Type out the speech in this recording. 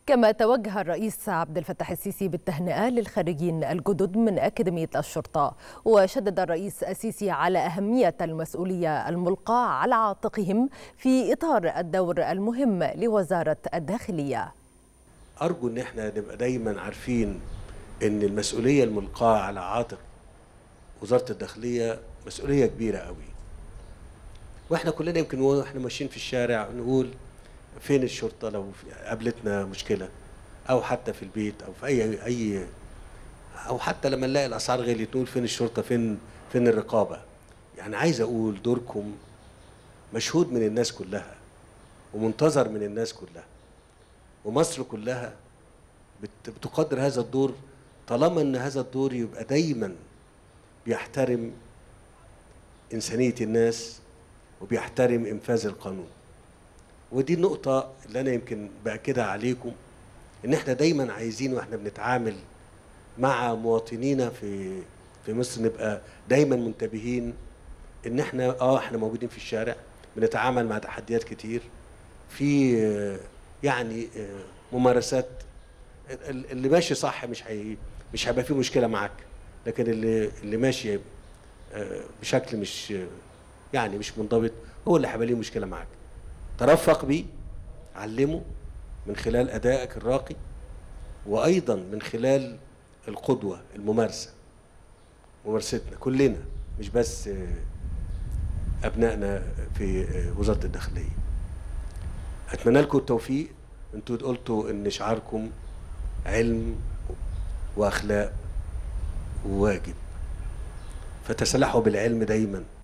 كما توجه الرئيس عبد الفتاح السيسي بالتهنئة للخريجين الجدد من أكاديمية الشرطة وشدد الرئيس السيسي على أهمية المسؤولية الملقاة على عاتقهم في إطار الدور المهم لوزارة الداخلية أرجو إن احنا نبقى دايما عارفين إن المسؤولية الملقاة على عاتق وزارة الداخلية مسؤولية كبيرة قوي واحنا كلنا يمكن واحنا ماشيين في الشارع نقول فين الشرطه لو قابلتنا مشكله او حتى في البيت او في اي اي او حتى لما نلاقي الاسعار غليت نقول فين الشرطه فين فين الرقابه يعني عايز اقول دوركم مشهود من الناس كلها ومنتظر من الناس كلها ومصر كلها بتقدر هذا الدور طالما ان هذا الدور يبقى دايما بيحترم انسانيه الناس وبيحترم انفاذ القانون ودي النقطة اللي أنا يمكن بأكدها عليكم إن إحنا دايما عايزين وإحنا بنتعامل مع مواطنينا في في مصر نبقى دايما منتبهين إن إحنا آه إحنا موجودين في الشارع بنتعامل مع تحديات كتير في يعني ممارسات اللي ماشي صح مش هي مش هيبقى فيه مشكلة معاك لكن اللي اللي ماشي بشكل مش يعني مش منضبط هو اللي هيبقى ليه مشكلة معاك ترفق بيه علمه من خلال ادائك الراقي وايضا من خلال القدوه الممارسه ممارستنا كلنا مش بس ابنائنا في وزاره الداخليه اتمنى لكم التوفيق انتوا قلتوا ان شعاركم علم واخلاق وواجب فتسلحوا بالعلم دايما